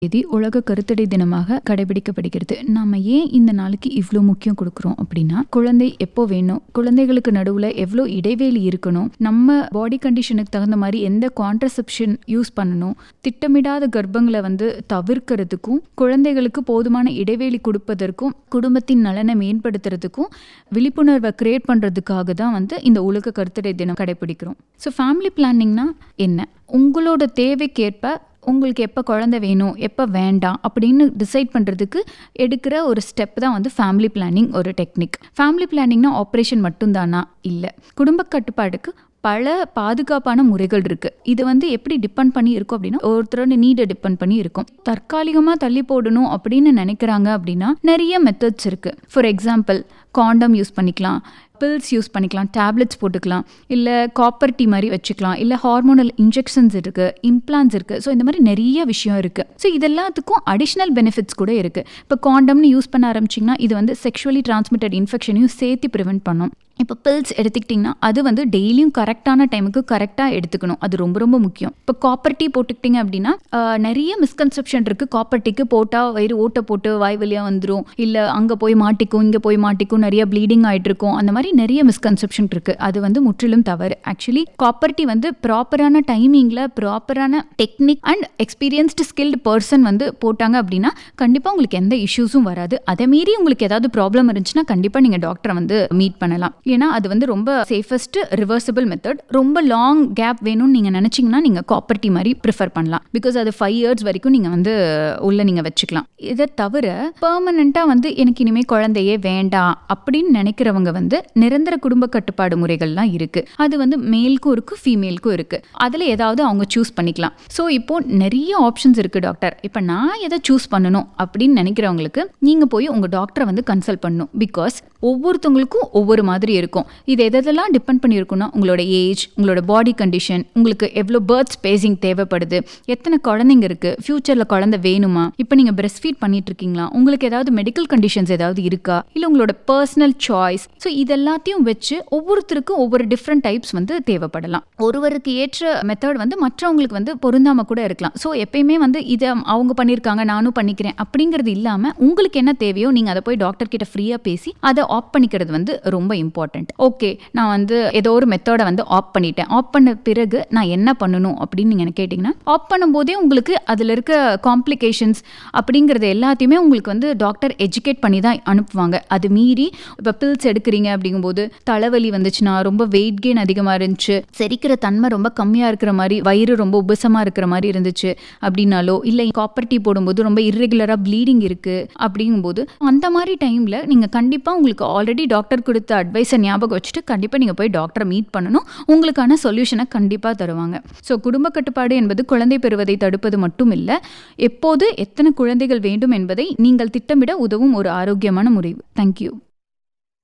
தேதி உலக கருத்தடை தினமாக கடைபிடிக்கப்படுகிறது நாம ஏன் இந்த நாளுக்கு இவ்வளோ முக்கியம் கொடுக்குறோம் அப்படின்னா குழந்தை எப்போ வேணும் குழந்தைகளுக்கு நடுவில் எவ்வளோ இடைவெளி இருக்கணும் நம்ம பாடி கண்டிஷனுக்கு தகுந்த மாதிரி எந்த கான்ட்ரசெப்ஷன் யூஸ் பண்ணணும் திட்டமிடாத கர்ப்பங்களை வந்து தவிர்க்கிறதுக்கும் குழந்தைகளுக்கு போதுமான இடைவெளி கொடுப்பதற்கும் குடும்பத்தின் நலனை மேம்படுத்துறதுக்கும் விழிப்புணர்வை கிரியேட் பண்ணுறதுக்காக தான் வந்து இந்த உலக கருத்தடை தினம் கடைபிடிக்கிறோம் ஸோ ஃபேமிலி பிளானிங்னா என்ன உங்களோட தேவைக்கேற்ப உங்களுக்கு எப்போ குழந்தை வேணும் எப்போ வேண்டாம் அப்படின்னு டிசைட் பண்ணுறதுக்கு எடுக்கிற ஒரு ஸ்டெப் தான் வந்து ஃபேமிலி பிளானிங் ஒரு டெக்னிக் ஃபேமிலி பிளானிங்னா ஆப்ரேஷன் மட்டும்தானா இல்லை குடும்ப கட்டுப்பாடுக்கு பல பாதுகாப்பான முறைகள் இருக்குது இது வந்து எப்படி டிபெண்ட் பண்ணி இருக்கும் அப்படின்னா ஒருத்தரோட நீடை டிபெண்ட் பண்ணி இருக்கும் தற்காலிகமாக தள்ளி போடணும் அப்படின்னு நினைக்கிறாங்க அப்படின்னா நிறைய மெத்தட்ஸ் இருக்குது ஃபார் எக்ஸாம்பிள் காண்டம் யூஸ் பண்ணிக்கலாம் பில்ஸ் யூஸ் பண்ணிக்கலாம் டேப்லெட்ஸ் போட்டுக்கலாம் இல்லை காப்பர் டீ மாதிரி வச்சுக்கலாம் இல்லை ஹார்மோனல் இன்ஜெக்ஷன்ஸ் இருக்குது இம்ப்ளான்ஸ் இருக்குது ஸோ இந்த மாதிரி நிறைய விஷயம் இருக்குது ஸோ இதெல்லாத்துக்கும் அடிஷ்னல் பெனிஃபிட்ஸ் கூட இருக்குது இப்போ காண்டம்னு யூஸ் பண்ண ஆரம்பிச்சிங்கன்னா இது வந்து செக்ஷுவலி டிரான்ஸ்மிட்டட் இன்ஃபெக்ஷனையும் சேர்த்து ப்ரிவெண்ட் பண்ணும் இப்போ பில்ஸ் எடுத்துக்கிட்டிங்கன்னா அது வந்து டெய்லியும் கரெக்டான டைமுக்கு கரெக்டாக எடுத்துக்கணும் அது ரொம்ப ரொம்ப முக்கியம் இப்போ காப்பர் டீ போட்டுக்கிட்டிங்க அப்படின்னா ஆஹ், நிறைய மிஸ்கன்செப்ஷன் இருக்குது காப்பர் டீக்கு போட்டால் வயிறு ஓட்டை போட்டு வாய் வழியாக வந்துடும் இல்லை அங்கே போய் மாட்டிக்கும் இங்கே போய் மாட்டிக்கும் நிறைய ப்ளீடிங் ஆகிட்டு இருக்கும் அந்த மாதிரி நிறைய மிஸ்கன்செப்ஷன் இருக்குது அது வந்து முற்றிலும் தவறு ஆக்சுவலி காப்பர் டீ வந்து ப்ராப்பரான டைமிங்கில் ப்ராப்பரான technique and experienced skilled person வந்து போட்டாங்க அப்படின்னா கண்டிப்பாக உங்களுக்கு எந்த இஷ்யூஸும் வராது அதை மீறி உங்களுக்கு ஏதாவது ப்ராப்ளம் இருந்துச்சுன்னா கண்டிப்பாக நீங்கள் டாக்டரை வந்து மீட் பண்ணலாம் ஏன்னா அது வந்து ரொம்ப சேஃபஸ்ட் ரிவர்சிபிள் மெத்தட் ரொம்ப லாங் கேப் வேணும்னு நீங்கள் நினச்சிங்கன்னா நீங்கள் காப்பர் டீ மாதிரி ப்ரிஃபர் பண்ணலாம் பிகாஸ் அது ஃபைவ் இயர்ஸ் வரைக்கும் நீங்கள் வந்து உள்ள நீங்கள் வச்சுக்கலாம் இதை தவிர பெர்மனண்ட்டாக வந்து எனக்கு இனிமேல் குழந்தையே வேண்டாம் அப்படின்னு நினைக்கிறவங்க வந்து நிரந்தர குடும்ப கட்டுப்பாடு முறைகள்லாம் இருக்குது அது வந்து மேலுக்கும் இருக்குது ஃபீமேலுக்கும் இருக்குது அதில் ஏதாவது அவங்க சூஸ் பண்ணிக்கலாம் ஸோ இப்போ நிறைய ஆப்ஷன்ஸ் இருக்குது டாக்டர் இப்போ நான் எதை சூஸ் பண்ணணும் அப்படின்னு நினைக்கிறவங்களுக்கு நீங்கள் போய் உங்கள் டாக்டரை வந்து கன்சல்ட் பண்ணணும் பிகாஸ் ஒவ்வொருத்தவங்களுக்கும் ஒவ்வொரு மாதிரி இருக்கும் இது எதெல்லாம் டிபெண்ட் பண்ணியிருக்குன்னா உங்களோட ஏஜ் உங்களோட பாடி கண்டிஷன் உங்களுக்கு எவ்வளோ பேர்த் ஸ்பேசிங் தேவைப்படுது எத்தனை குழந்தைங்க இருக்குது ஃப்யூச்சரில் குழந்தை வேணுமா இப்போ நீங்கள் பிரஸ்ட் ஃபீட் பண்ணிட்டு இருக்கீங்களா உங்களுக்கு ஏதாவது மெடிக்கல் கண்டிஷன்ஸ் ஏதாவது இருக்கா இல்லை உங்களோட பர்சனல் சாய்ஸ் ஸோ இதெல்லாத்தையும் வச்சு ஒவ்வொருத்தருக்கும் ஒவ்வொரு டிஃப்ரெண்ட் டைப்ஸ் வந்து தேவைப்படலாம் ஒருவருக்கு ஏற்ற மெத்தட் வந்து மற்றவங்களுக்கு வந்து பொருந்தாம கூட இருக்கலாம் ஸோ எப்பயுமே வந்து இதை அவங்க பண்ணியிருக்காங்க நானும் பண்ணிக்கிறேன் அப்படிங்கிறது இல்லாமல் உங்களுக்கு என்ன தேவையோ நீங்கள் அதை போய் டாக்டர் கிட்ட ஃப்ரீயாக பேசி அதை ஆப் பண்ணிக்கிறது வந்து ரொம்ப இம்பார்ட்டன்ட் ஓகே நான் வந்து ஏதோ ஒரு மெத்தடை வந்து ஆப் பண்ணிட்டேன் ஆப் பண்ண பிறகு நான் என்ன பண்ணணும் அப்படின்னு நீங்கள் கேட்டிங்கன்னா ஆப் பண்ணும்போதே உங்களுக்கு அதில் இருக்க காம்ப்ளிகேஷன்ஸ் அப்படிங்கிறது எல்லாத்தையுமே உங்களுக்கு வந்து டாக்டர் எஜுகேட் பண்ணி தான் அனுப்புவாங்க அது மீறி இப்போ பில்ஸ் எடுக்கிறீங்க அப்படிங்கும்போது தலைவலி வந்துச்சுன்னா ரொம்ப வெயிட் கெயின் அதிகமாக இருந்துச்சு செரிக்கிற தன்மை ரொம்ப கம்மியாக இருக்கிற மாதிரி வயிறு ரொம்ப உபசமாக இருக்கிற மாதிரி இருந்துச்சு அப்படின்னாலோ இல்லை காப்பர் டீ போடும்போது ரொம்ப இர்ரெகுலராக ப்ளீடிங் இருக்குது அப்படிங்கும்போது அந்த மாதிரி டைமில் நீங்கள் கண்டிப்பாக உங்களுக்கு ஆல்ரெடி டாக்டர் கொடுத்த அட்வைஸை ஞாபகம் வச்சுட்டு கண்டிப்பாக நீங்கள் போய் டாக்டரை மீட் பண்ணணும் உங்களுக்கான சொல்யூஷனை கண்டிப்பாக தருவாங்க ஸோ குடும்ப கட்டுப்பாடு என்பது குழந்தை பெறுவதை தடுப்பது மட்டும் இல்லை எப்போது எத்தனை குழந்தைகள் வேண்டும் என்பதை நீங்கள் திட்டமிட உதவும் ஒரு ஆரோக்கியமான முறை தேங்க்யூ